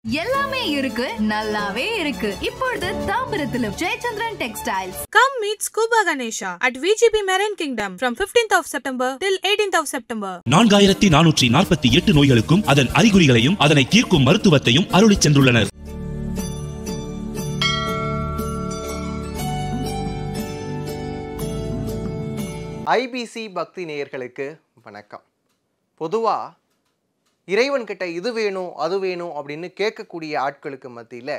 எல்லாமே இருக்கு நல்லாவே இருக்கு இப்பொழுது தாம்பரத்திலும் Jayachandran textiles Come meet Scuba Ganesha at VGP Marine Kingdom from 15th of September till 18th of September. நான்காயிரத்தி நானூற்றி நாற்பத்தி எட்டு நோய்களுக்கும் அதன் அறிகுறிகளையும் அதனை தீர்க்கும் மருத்துவத்தையும் அருளிச் சென்றுள்ளனர் ஐபிசி பக்தி நேயர்களுக்கு வணக்கம் பொதுவாக இறைவன்கிட்ட இது வேணும் அது வேணும் அப்படின்னு கேட்கக்கூடிய ஆட்களுக்கு மத்தியில்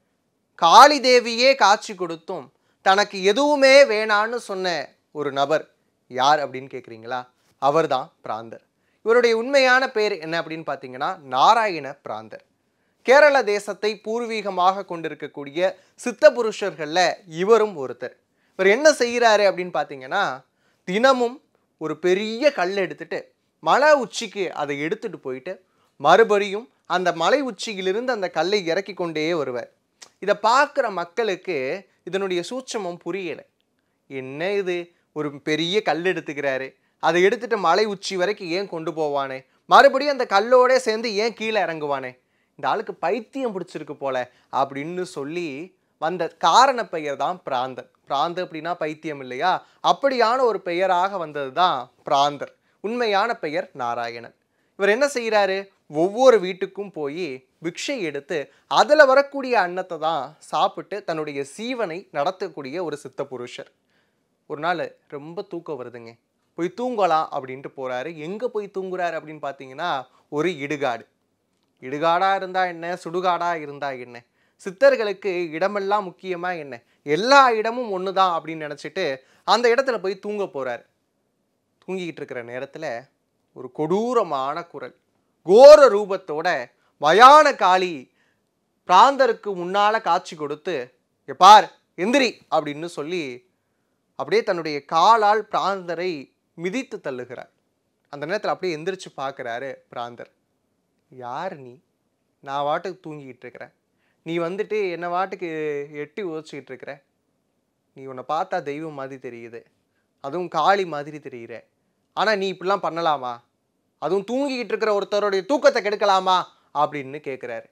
காளி தேவியே காட்சி கொடுத்தும் தனக்கு எதுவுமே வேணான்னு சொன்ன ஒரு நபர் யார் அப்படின்னு கேட்குறீங்களா அவர்தான் பிராந்தர் இவருடைய உண்மையான பேர் என்ன அப்படின்னு பார்த்தீங்கன்னா நாராயண பிராந்தர் கேரள தேசத்தை பூர்வீகமாக கொண்டிருக்கக்கூடிய சித்த புருஷர்களில் இவரும் ஒருத்தர் இவர் என்ன செய்கிறாரு அப்படின்னு பார்த்தீங்கன்னா தினமும் ஒரு பெரிய கல் எடுத்துட்டு மலை உச்சிக்கு அதை எடுத்துட்டு போயிட்டு மறுபடியும் அந்த மலை உச்சியிலிருந்து அந்த கல்லை இறக்கி கொண்டே வருவார் இதை பார்க்குற மக்களுக்கு இதனுடைய சூட்சமம் புரியலை என்ன இது ஒரு பெரிய கல் எடுத்துக்கிறாரு அதை எடுத்துட்டு மலை உச்சி வரைக்கும் ஏன் கொண்டு போவானே மறுபடியும் அந்த கல்லோட சேர்ந்து ஏன் கீழே இறங்குவானே இந்த ஆளுக்கு பைத்தியம் பிடிச்சிருக்கு போல அப்படின்னு சொல்லி வந்த காரண பெயர் தான் பிராந்தன் பிராந்து அப்படின்னா பைத்தியம் இல்லையா அப்படியான ஒரு பெயராக வந்தது தான் பிராந்தர் உண்மையான பெயர் நாராயணன் இவர் என்ன செய்கிறாரு ஒவ்வொரு வீட்டுக்கும் போய் பிக்ஷை எடுத்து அதில் வரக்கூடிய அன்னத்தை தான் சாப்பிட்டு தன்னுடைய சீவனை நடத்தக்கூடிய ஒரு சித்த புருஷர் ஒரு நாள் ரொம்ப தூக்கம் வருதுங்க போய் தூங்கலாம் அப்படின்ட்டு போகிறாரு எங்கே போய் தூங்குறாரு அப்படின்னு பார்த்தீங்கன்னா ஒரு இடுகாடு இடுகாடாக இருந்தால் என்ன சுடுகாடாக இருந்தால் என்ன சித்தர்களுக்கு இடமெல்லாம் முக்கியமாக என்ன எல்லா இடமும் ஒன்று தான் அப்படின்னு நினச்சிட்டு அந்த இடத்துல போய் தூங்க போகிறாரு தூங்கிக்கிட்டு இருக்கிற நேரத்தில் ஒரு கொடூரமான குரல் கோர ரூபத்தோட மயான காளி பிராந்தருக்கு முன்னால் காட்சி கொடுத்து எப்பார் எந்திரி அப்படின்னு சொல்லி அப்படியே தன்னுடைய காலால் பிராந்தரை மிதித்து தள்ளுகிறார் அந்த நேரத்தில் அப்படியே எந்திரிச்சு பார்க்குறாரு பிராந்தர் யார் நீ நான் வாட்டுக்கு தூங்கிக்கிட்டு இருக்கிறேன் நீ வந்துட்டு என்னை வாட்டுக்கு எட்டி உதச்சிக்கிட்டு இருக்கிற நீ உன்னை பார்த்தா தெய்வம் மாதிரி தெரியுது அதுவும் காளி மாதிரி தெரியுற ஆனால் நீ இப்படிலாம் பண்ணலாமா அதுவும் தூங்கிக்கிட்டு இருக்கிற ஒருத்தருடைய தூக்கத்தை கெடுக்கலாமா அப்படின்னு கேட்குறாரு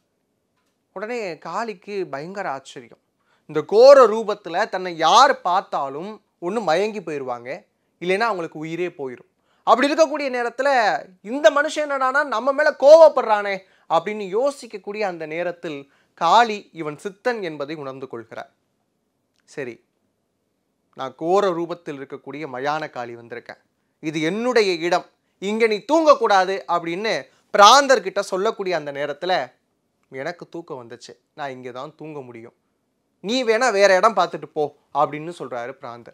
உடனே காளிக்கு பயங்கர ஆச்சரியம் இந்த கோர ரூபத்தில் தன்னை யார் பார்த்தாலும் ஒன்று மயங்கி போயிடுவாங்க இல்லைன்னா அவங்களுக்கு உயிரே போயிடும் அப்படி இருக்கக்கூடிய நேரத்தில் இந்த மனுஷன் என்னடானா நம்ம மேலே கோவப்படுறானே அப்படின்னு யோசிக்கக்கூடிய அந்த நேரத்தில் காளி இவன் சித்தன் என்பதை உணர்ந்து கொள்கிறார் சரி நான் கோர ரூபத்தில் இருக்கக்கூடிய மயான காளி வந்திருக்கேன் இது என்னுடைய இடம் இங்கே நீ தூங்கக்கூடாது அப்படின்னு பிராந்தர்கிட்ட சொல்லக்கூடிய அந்த நேரத்தில் எனக்கு தூக்கம் வந்துச்சு நான் இங்கே தான் தூங்க முடியும் நீ வேணா வேற இடம் பார்த்துட்டு போ அப்படின்னு சொல்றாரு பிராந்தர்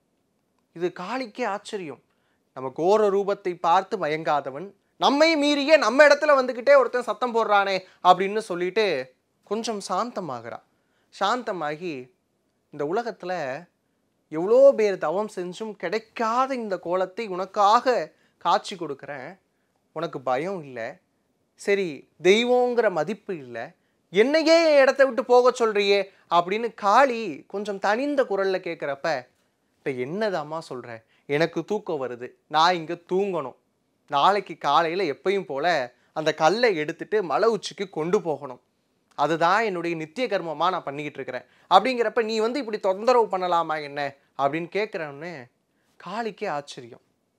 இது காளிக்கே ஆச்சரியம் நம்ம கோர ரூபத்தை பார்த்து மயங்காதவன் நம்மை மீறியே நம்ம இடத்துல வந்துக்கிட்டே ஒருத்தன் சத்தம் போடுறானே அப்படின்னு சொல்லிட்டு கொஞ்சம் சாந்தமாகறான் சாந்தமாகி இந்த உலகத்தில் எவ்வளோ பேர் தவம் செஞ்சும் கிடைக்காத இந்த கோலத்தை உனக்காக காட்சி கொடுக்குறேன் உனக்கு பயம் இல்லை சரி தெய்வங்கிற மதிப்பு இல்லை என்னையே என் இடத்த விட்டு போக சொல்றியே அப்படின்னு காளி கொஞ்சம் தனிந்த குரல்ல கேட்குறப்ப இப்போ என்னதாம்மா சொல்ற எனக்கு தூக்கம் வருது நான் இங்கே தூங்கணும் நாளைக்கு காலையில் எப்பயும் போல அந்த கல்லை எடுத்துட்டு மலை உச்சிக்கு கொண்டு போகணும் அதுதான் என்னுடைய நித்திய கர்மமாக நான் பண்ணிக்கிட்டு இருக்கிறேன் அப்படிங்கிறப்ப நீ வந்து இப்படி தொந்தரவு பண்ணலாமா என்ன அப்படின்னு கேட்குறோன்னு காளிக்கே ஆச்சரியம்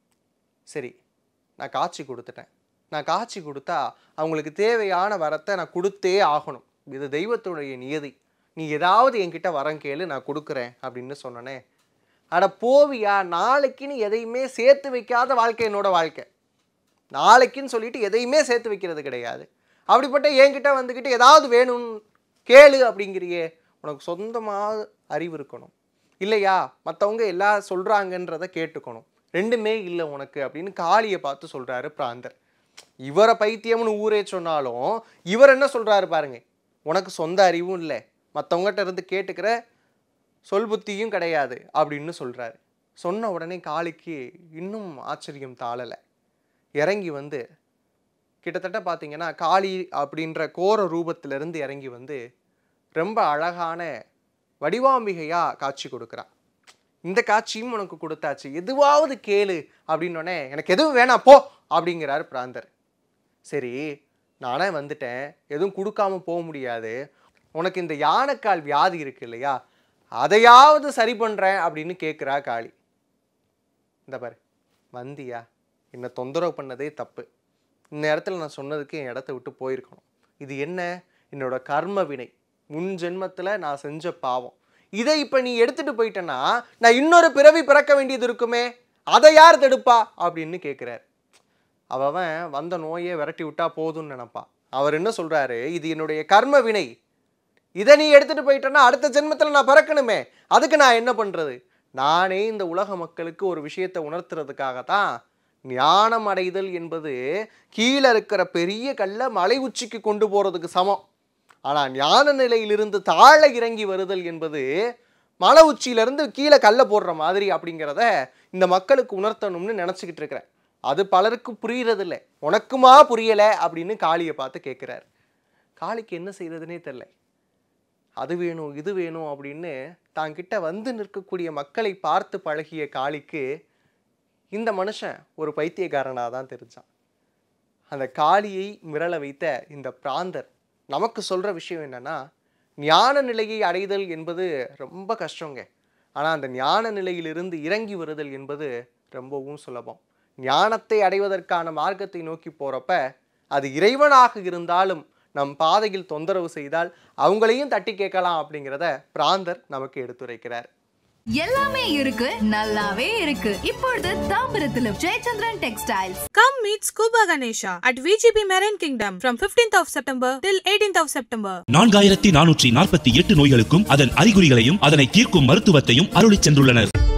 சரி நான் காட்சி கொடுத்துட்டேன் நான் காட்சி கொடுத்தா அவங்களுக்கு தேவையான வரத்தை நான் கொடுத்தே ஆகணும் இது தெய்வத்துடைய நியதி நீ ஏதாவது என்கிட்ட வரம் கேளு நான் கொடுக்குறேன் அப்படின்னு சொன்னனே அட போவியா நாளைக்குன்னு எதையுமே சேர்த்து வைக்காத வாழ்க்கை என்னோட வாழ்க்கை நாளைக்குன்னு சொல்லிட்டு எதையுமே சேர்த்து வைக்கிறது கிடையாது அப்படிப்பட்ட என்கிட்ட வந்துக்கிட்டு ஏதாவது வேணும் கேளு அப்படிங்கிறியே உனக்கு சொந்தமாக அறிவு இருக்கணும் இல்லையா மற்றவங்க எல்லாம் சொல்கிறாங்கன்றத கேட்டுக்கணும் ரெண்டுமே இல்லை உனக்கு அப்படின்னு காளியை பார்த்து சொல்கிறாரு பிராந்தர் இவரை பைத்தியம்னு ஊரே சொன்னாலும் இவர் என்ன சொல்கிறாரு பாருங்க உனக்கு சொந்த அறிவும் இல்லை மற்றவங்ககிட்ட இருந்து கேட்டுக்கிற சொல் புத்தியும் கிடையாது அப்படின்னு சொல்கிறாரு சொன்ன உடனே காளிக்கு இன்னும் ஆச்சரியம் தாழலை இறங்கி வந்து கிட்டத்தட்ட பார்த்தீங்கன்னா காளி அப்படின்ற கோர ரூபத்திலிருந்து இறங்கி வந்து ரொம்ப அழகான வடிவாம்பிகையாக காட்சி கொடுக்குறா இந்த காட்சியும் உனக்கு கொடுத்தாச்சு எதுவாவது கேளு அப்படின்னோடனே எனக்கு எதுவும் வேணாம் போ அப்படிங்கிறாரு பிராந்தர் சரி நானே வந்துட்டேன் எதுவும் கொடுக்காம போக முடியாது உனக்கு இந்த யானைக்கால் வியாதி இருக்கு இல்லையா அதையாவது சரி பண்ணுறேன் அப்படின்னு கேட்குறா காளி இந்த பாரு வந்தியா என்னை தொந்தரவு பண்ணதே தப்பு இந்த இடத்துல நான் சொன்னதுக்கு என் இடத்த விட்டு போயிருக்கணும் இது என்ன என்னோட கர்ம வினை முன் ஜென்மத்தில் நான் செஞ்ச பாவம் இதை இப்போ நீ எடுத்துட்டு போயிட்டேன்னா நான் இன்னொரு பிறவி பிறக்க வேண்டியது இருக்குமே அதை யார் தடுப்பா அப்படின்னு கேட்குறாரு அவன் வந்த நோயை விரட்டி விட்டா போதும்னு நினைப்பான் அவர் என்ன சொல்றாரு இது என்னுடைய கர்ம வினை இதை நீ எடுத்துட்டு போயிட்டேன்னா அடுத்த ஜென்மத்தில் நான் பிறக்கணுமே அதுக்கு நான் என்ன பண்றது நானே இந்த உலக மக்களுக்கு ஒரு விஷயத்தை உணர்த்துறதுக்காக தான் ஞானம் அடைதல் என்பது கீழே இருக்கிற பெரிய கல்லை மலை உச்சிக்கு கொண்டு போறதுக்கு சமம் ஆனால் ஞான நிலையிலிருந்து தாழ இறங்கி வருதல் என்பது மலை உச்சியிலிருந்து கீழே கல்லை போடுற மாதிரி அப்படிங்கிறத இந்த மக்களுக்கு உணர்த்தணும்னு நினச்சிக்கிட்டு இருக்கிறேன் அது பலருக்கு புரியறதில்ல உனக்குமா புரியலை அப்படின்னு காளியை பார்த்து கேட்குறாரு காளிக்கு என்ன செய்யறதுனே தெரில அது வேணும் இது வேணும் அப்படின்னு தாங்கிட்ட வந்து நிற்கக்கூடிய மக்களை பார்த்து பழகிய காளிக்கு இந்த மனுஷன் ஒரு பைத்தியக்காரனாக தான் தெரிஞ்சான் அந்த காளியை மிரள வைத்த இந்த பிராந்தர் நமக்கு சொல்கிற விஷயம் என்னன்னா ஞான நிலையை அடைதல் என்பது ரொம்ப கஷ்டங்க ஆனால் அந்த ஞான நிலையிலிருந்து இறங்கி வருதல் என்பது ரொம்பவும் சுலபம் ஞானத்தை அடைவதற்கான மார்க்கத்தை நோக்கி போகிறப்ப அது இறைவனாக இருந்தாலும் நம் பாதையில் தொந்தரவு செய்தால் அவங்களையும் தட்டி கேட்கலாம் அப்படிங்கிறத பிராந்தர் நமக்கு எடுத்துரைக்கிறார் எல்லாமே இருக்கு நல்லாவே இருக்கு இப்பொழுது தாம்பரத்திலும் Jayachandran textiles Come meet Scuba Ganesha at VGP Marine Kingdom from 15th of September till 18th of September. நான்காயிரத்தி நானூற்றி நாற்பத்தி எட்டு நோய்களுக்கும் அதன் அறிகுறிகளையும் அதனை தீர்க்கும் மருத்துவத்தையும் அருளிச் சென்றுள்ளனர்